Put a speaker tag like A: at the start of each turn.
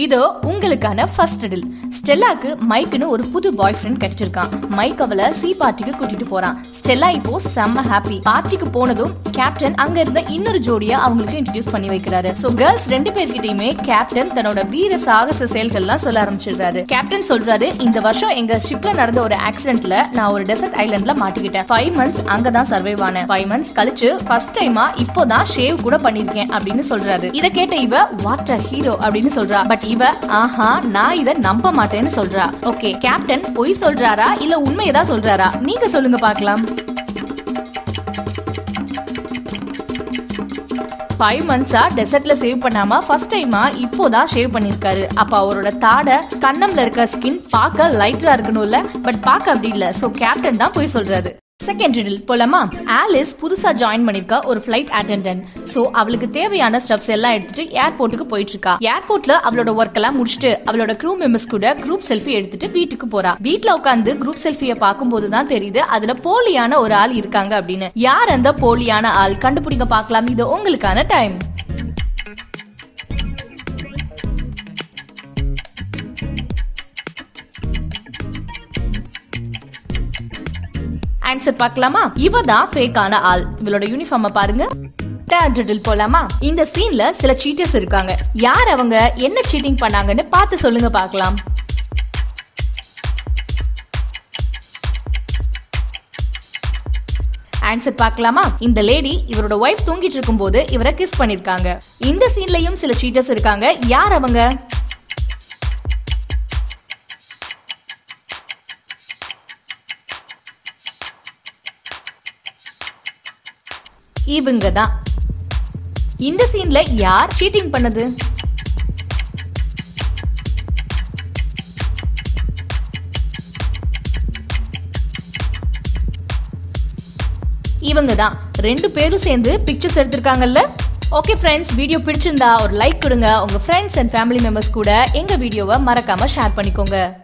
A: இதோ உங்களுக்கான ஃபர்ஸ்ட் டில் ஸ்டெல்லாக்கு மைக்குன்னு ஒரு புது பாய் ஃப்ரெண்ட் கிடைச்சிருக்கான் மைக் அவளை சி பார்ட்டிக்கு கூட்டிட்டு போறான் ஸ்டெல்லா இப்போ செம்ம ஹாப்பி பார்ட்டிக்கு போனதும் கேப்டன் அங்க இருந்த இன்னொரு ஜோடியா அவங்களுக்கு இன்ட்ரடியூஸ் பண்ணி வைக்கிறாரு சோ கேர்ள்ஸ் ரெண்டு பேர்கிட்டயுமே கேப்டன் தன்னோட வீர சாகச செயல்கள்லாம் சொல்ல ஆரம்பிச்சிடுறாரு கேப்டன் சொல்றாரு இந்த வருஷம் எங்க ஷிப்ல நடந்த ஒரு ஆக்சிடென்ட்ல நான் ஒரு டெசர்ட் ஐலண்ட்ல மாட்டிக்கிட்டேன் ஃபைவ் மந்த்ஸ் அங்கதான் சர்வைவ் ஆனேன் ஃபைவ் மந்த்ஸ் கழிச்சு ஃபர்ஸ்ட் டைமா இப்போதான் ஷேவ் கூட பண்ணிருக்கேன் அப்படின்னு சொல்றாரு இத கேட்ட இவ வாட் அ ஹீரோ அப்படின்னு சொல்றா பட் இவ ஆஹா நான் இத நம்ப மாட்டேன்னு சொல்றா ஓகே கேப்டன் பொய் சொல்றாரா இல்ல உண்மையதான் சொல்றாரா நீங்க சொல்லுங்க பார்க்கலாம் ஃபைவ் மந்த்ஸா டெசர்ட்ல சேவ் பண்ணாம ஃபர்ஸ்ட் டைமா இப்போதான் ஷேவ் பண்ணிருக்காரு அப்ப அவரோட தாடை கண்ணம்ல இருக்க ஸ்கின் பார்க்க லைட்டரா இருக்கணும்ல பட் பார்க்க அப்படி இல்ல சோ கேப்டன் தான் போய் சொல்றாரு செகண்ட் ரிடில் போலாமா ஆலிஸ் புதுசா ஜாயின் பண்ணிருக்கா ஒரு ஃபிளைட் அட்டெண்டன்ட் சோ அவளுக்கு தேவையான ஸ்டப்ஸ் எல்லாம் எடுத்துட்டு ஏர்போர்ட்டுக்கு போயிட்டு இருக்கா ஏர்போர்ட்ல அவளோட ஒர்க் எல்லாம் முடிச்சுட்டு அவளோட க்ரூ மெம்பர்ஸ் கூட குரூப் செல்ஃபி எடுத்துட்டு வீட்டுக்கு போறா வீட்ல உட்காந்து குரூப் செல்ஃபிய பார்க்கும்போது தான் தெரியுது அதுல போலியான ஒரு ஆள் இருக்காங்க அப்படின்னு யார் அந்த போலியான ஆள் கண்டுபிடிங்க பார்க்கலாம் இது உங்களுக்கான டைம் ஆன்சர் பார்க்கலாமா இவ தான் ஃபேக்கான ஆள் இவளோட யூனிஃபார்ம பாருங்க Third riddle போலாமா இந்த சீன்ல சில சீட்டர்ஸ் இருக்காங்க யார் அவங்க என்ன சீட்டிங் பண்ணாங்கன்னு பார்த்து சொல்லுங்க பார்க்கலாம் ஆன்சர் பார்க்கலாமா இந்த லேடி இவரோட ஒய்ஃப் தூங்கிட்டு இருக்கும்போது இவரை கிஸ் பண்ணிருக்காங்க இந்த சீன்லயும் சில சீட்டர்ஸ் இருக்காங்க யார் அவங்க இவங்க தான் இந்த சீன்ல யார் சீட்டிங் பண்ணது இவங்க தான் ரெண்டு பேரும் சேர்ந்து பிக்சர்ஸ் எடுத்திருக்காங்கல்ல ஓகே ஃப்ரெண்ட்ஸ் வீடியோ பிடிச்சிருந்தா ஒரு லைக் கொடுங்க உங்க ஃப்ரெண்ட்ஸ் அண்ட் ஃபேமிலி மெம்பர்ஸ் கூட எங்க வீடியோவை மறக்காம ஷேர் பண்ணிக்கோங்க